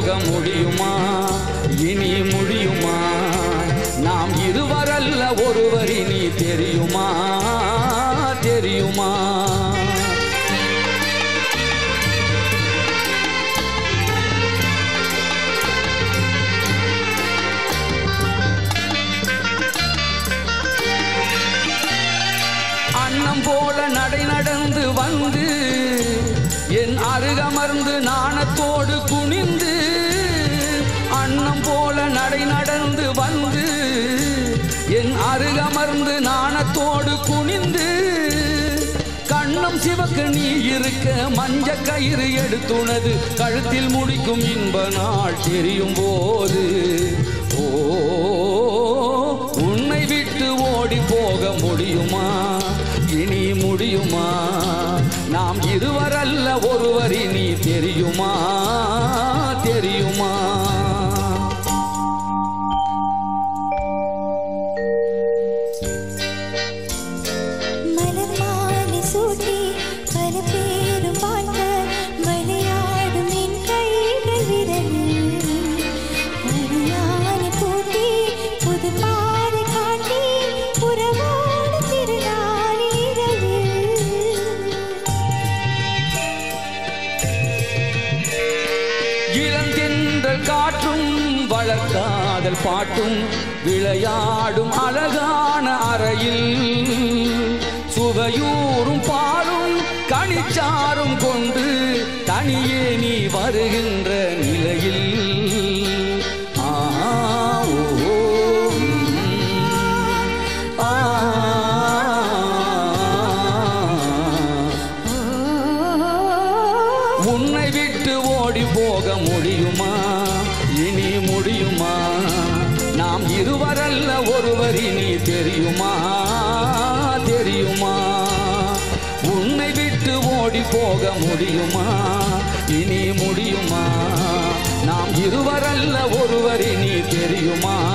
முடியுமா இனி முடியுமா நாம் இருவரல்ல ஒருவர் இனி தெரியுமா தெரியுமா அன்னம் போல நடை நடந்து வந்து என் அருகமர்ந்து நாணத்தோடு குனிந்து அன்னம் போல நடை நடந்து வந்து என் அருகமர்ந்து நாணத்தோடு குனிந்து கண்ணம் சிவக்க நீ இருக்க மஞ்ச கயிறு எடுத்துனது கழுத்தில் முடிக்கும் இன்ப நாள் தெரியும் போது ஓ உன்னை விட்டு ஓடி போக முடியுமா இனி முடியுமா நாம் இருவரல்ல ஒருவர் இனி தெரியுமா தெரியுமா மலர் மாலை சூட்டி பல பேரும் வாழ்ந்த விளையாடும் என் கைகள் விரலில் பரியானை பூட்டி புது பாதை காட்டி உறவோடு திருநாளில் இரவில் இளந்தென்றல் காற்றும் வளர்க்காதல் பாட்டும் விளையாடும் அழகான அறையில் சுவையூறும் பாலும் கனிச்சாரும் கொண்டு தனியே நீ வருகின்ற நிலையில் ஆ, ஓ, ம், ஆ, உன்னை விட்டு ஓடி போக முடியுமா இனி முடியுமா நாம் இருவரல்ல ஒருவர் இனி தெரியுமா தெரியுமா உன்னை விட்டு ஓடி போக முடியுமா இனி முடியுமா நாம் இருவரல்ல ஒருவர் இனி தெரியுமா